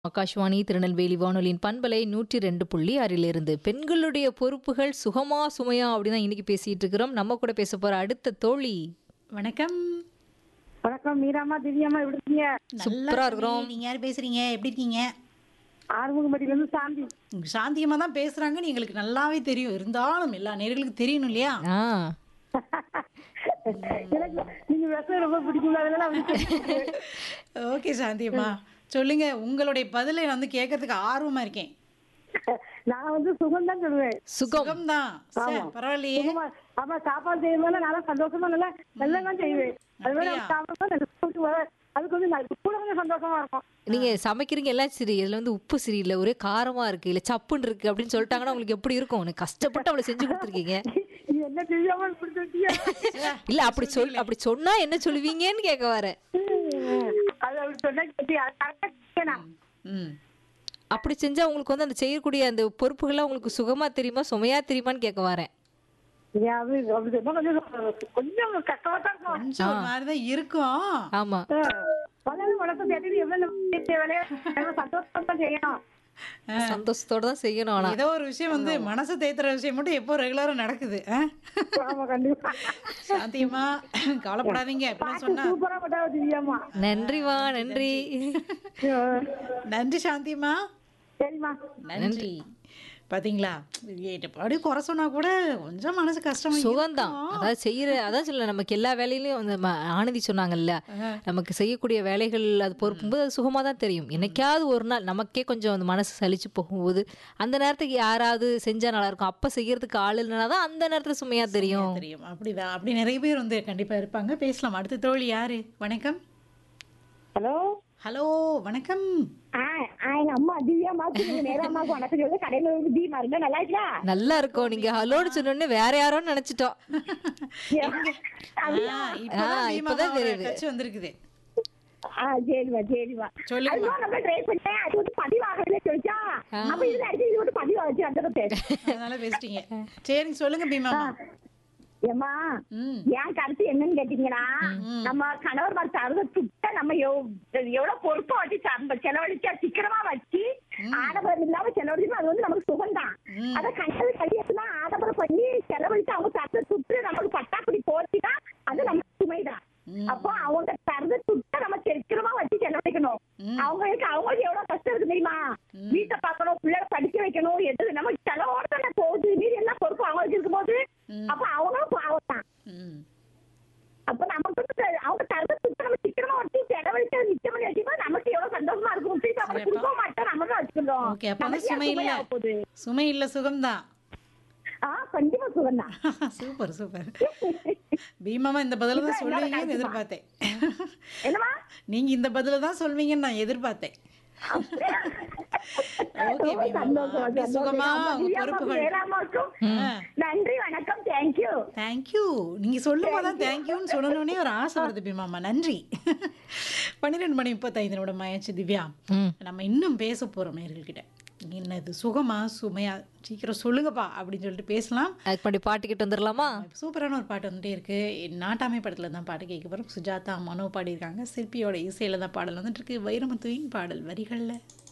ஆகாஷ்வாணி திருநெல்வேலி வானொலியின் பண்பலை நூற்றி ரெண்டு புள்ளி ஆறிலிருந்து பெண்களுடைய பொறுப்புகள் சுகமா சுமையா அப்படின்னு தான் இன்னைக்கு பேசிட்டு இருக்கிறோம் நம்ம கூட பேச போற அடுத்த தோழி வணக்கம் வணக்கம் மீராமா திவ்யாமா எப்படி இருக்கீங்க சூப்பரா இருக்கிறோம் நீங்க யார் பேசுறீங்க எப்படி இருக்கீங்க ஆறுமுகம்பட்டியில இருந்து சாந்தி உங்க சாந்தியமா தான் பேசுறாங்கன்னு எங்களுக்கு நல்லாவே தெரியும் இருந்தாலும் எல்லா நேர்களுக்கு தெரியணும் இல்லையா ஆ எனக்கு நீங்க பேச ரொம்ப பிடிக்கும் அதனால வந்து ஓகே சாந்தியம்மா சொல்லுங்க உங்களுடைய பதிலை நான் வந்து கேட்கறதுக்கு ஆர்வமா இருக்கேன் நான் வந்து சுகம் தான் சொல்லுவேன் சுகம் சுகம்தான் சே, பரவாயில்லையே சுகமா ஆமா சாப்பாடு செய்யும்போது நல்லா சந்தோஷமா நல்லா நல்லா தான் செய்வேன் அது மாதிரி அப்படியா? சாப்பிடும்போது எனக்கு சுகம் வர- அதுக்கு வந்து நான் கூட கொஞ்சம் சந்தோஷமா இருக்கும் நீங்க சமைக்கிறீங்க எல்லாம் சரி இதுல வந்து உப்பு சரியில்லை ஒரே காரமா இருக்கு இல்ல சப்புன்னு இருக்கு அப்படின்னு சொல்லிட்டாங்கன்னா உங்களுக்கு எப்படி இருக்கும் உனக்கு கஷ்டப்பட்டு அவளை செஞ்சு கொடுத்துருக்கீங்க நீ என்ன திவ்யாமா இப்படி சொல்லிட்டியா இல்ல அப்படி சொல் அப்படி சொன்னா என்ன சொல்லுவீங்கன்னு கேட்க வரேன் அது அப்படி சொன்னா கேட்டியா? அது correct ஆ கேட்டேனா? ம் அப்படி செஞ்சா உங்களுக்கு வந்து அந்த செய்யக்கூடிய அந்த பொறுப்புகள்லாம் உங்களுக்கு சுகமா தெரியுமா சுமையா தெரியுமான்னு கேட்க வரேன் ஏன் அது அப்படி சொன்னா கொஞ்சம் கொஞ்சம் கஷ்டமா தான் இருக்கும் கொஞ்சம் ஒரு மாதிரி தான் இருக்கும் ஆமா வளர்ந்து வளர்த்து தேடி எவ்வளவு நம்ம வேலையை நம்ம சந்தோஷமா தான் செய்யணும் சந்தோஷத்தோட தான் செய்யணும் ஆனா ஏதோ ஒரு விஷயம் வந்து மனசை தேத்துற விஷயம் மட்டும் எப்போ ரெகுலரா நடக்குது ஆ? ஆமா கண்டிப்பா சாந்தியம்மா கவலைப்படாதீங்க இப்படிலாம் சொன்னா சூப்பரா பட்டா திவ்யாமா நன்றிவா நன்றி நன்றி சாந்தியம்மா சரிம்மா நன்றி பாத்தீங்களா அப்படியே குறை சொன்னா கூட கொஞ்சம் மனசு கஷ்டமா சுகம்தான் அதாவது செய்யற அதான் சொல்ல நமக்கு எல்லா வேலையிலயும் அந்த ம- ஆனந்தி சொன்னாங்கல்ல நமக்கு செய்யக்கூடிய வேலைகள் அது பொறுக்கும்போது அது சுகமா தான் தெரியும் என்னைக்காவது ஒரு நாள் நமக்கே கொஞ்சம் அந்த மனசு சலிச்சு போகும்போது அந்த நேரத்துக்கு யாராவது செஞ்சா நல்லா இருக்கும் அப்ப செய்யறதுக்கு ஆள் இல்லைனா தான் அந்த நேரத்துல சுமையா தெரியும் தெரியும் அப்படிதான் அப்படி நிறைய பேர் வந்து கண்டிப்பா இருப்பாங்க பேசலாம் அடுத்த தோழி யாரு வணக்கம் ஹலோ ஹலோ வணக்கம் எங்க அம்மா திவ்யா மாக்கு நேரம் அம்மாக்கு வணக்கம் சொல்லி கடையில இருந்து தீமா இருந்தா நல்லா இருக்கா நல்லா இருக்கும் நீங்க ஹலோன்னு சொன்னோடனே வேற யாரோன்னு நினைச்சிட்டோம் ஆ, இப்பதான் ஆ, இப்பதான் பீமாவோட தெரியுது. touch வந்திருக்குது ஆ சரிம்மா சரிம்மா சொல்லுங்க அதுவும் நம்ம ட்ரை பண்ணேன் அது வந்து பதிவாகவே சொல்லிச்சா அப்ப இது அடிச்சு இது வந்து பதிவாச்சு அந்த பேர் அதனால பேசிட்டீங்க சரி சொல்லுங்க பீமா ஏம்மா ம் என் கருத்து என்னன்னு கேட்டீங்கன்னா நம்ம கணவர் மாதிரி தருத துட்ட நம்ம எவ்- எவ்வளவு பொறுப்பா வச்சு சம்ப- செலவழிச்சா சிக்கனமா வச்சு ஆடம்பரம் இல்லாம செலவழிச்சு அது வந்து நமக்கு சுகம்தான் ம். அத கண்டது கையெழுத்துனா ஆடம்பரம் பண்ணி செலவழிச்சு அவங்க தரத சுட்டு நமக்கு பட்டாக்குடி போச்சுன்னா அது நமக்கு சுமைதான் அப்போ அவங்க தரத சுட்ட நம்ம சிக்கனமா வச்சு செலவழிக்கணும் அவங்களுக்கு அவங்களுக்கு எவ்வளவு கஷ்டம் இருக்கு தெரியுமா வீட்டை பார்க்கணும் பிள்ளைகளை படிக்க வைக்கணும் எது நம்ம செலவோட தானே போகுது மீதி எல்லாம் பொறுப்பு அவங்களுக்கு இருக்கும்போது அப்ப அவங்களும் பாவம் தான் ம் அப்ப நமக்கு வந்து அவங்க தரத சுத்த நம்ம சிக்கனமா வச்சு செலவழிச்சு நிச்சயம் பண்ணி வச்சுக்கோ நமக்கு எவ்வளவு சந்தோஷமா இருக்கும் திருப்பி அவங்க கொடுக்க மாட்டோம் நம்ம தான் வச்சுக்கிறோம் ஓகே அப்ப வந்து நமக்கு சுமை ஏன் இல்ல சுமையாக போகுது சுமை இல்ல சுகம்தான் ஆ கண்டிப்பா சுகம் தான் சூப்பர் சூப்பர் பீமாமா இந்த பதில தான் சொல்லுவீங்கன்னு எதிர்பார்த்தேன் என்னமா நீங்க இந்த பதில தான் சொல்வீங்கன்னு நான் எதிர்பார்த்தேன் ஓகே ரொம்ப பீமாமா சந்தோஷம், அப்படி சந்தோஷம். சுகமா அம்மா, உங்க திவ்யா அம்மாவுக்கு, பொறுப்புகள் வேலா அம்மாவுக்கும் நன்றி வணக்கம் தேங்க்யூ தேங்க்யூ நீங்க சொல்லும் போது தான் தேங்க்யூன்னு சொல்லணும்னே ஒரு ஆசை வருது பீமாமா நன்றி பன்னிரெண்டு மணி முப்பத்தைந்து நிமிடம் ஆயாச்சு திவ்யா ம். நம்ம இன்னும் பேச போறோம் நேர்கள்கிட்ட என்னது சுகமா சுமையா சீக்கிரம் சொல்லுங்கப்பா அப்படின்னு சொல்லிட்டு பேசலாம் அதுக்கு முன்னாடி பாட்டுக்கிட்டு வந்துடலாமா சூப்பரான ஒரு பாட்டு வந்துட்டே இருக்கு நாட்டாமை படத்துல தான் பாட்டு கேட்க போறோம் சுஜாதா மனோ பாடியிருக்காங்க சிற்பியோட இசையில தான் பாடல் வந்துட்டு இருக்கு வைரமுத்துவின் பாடல் வரிகள்ல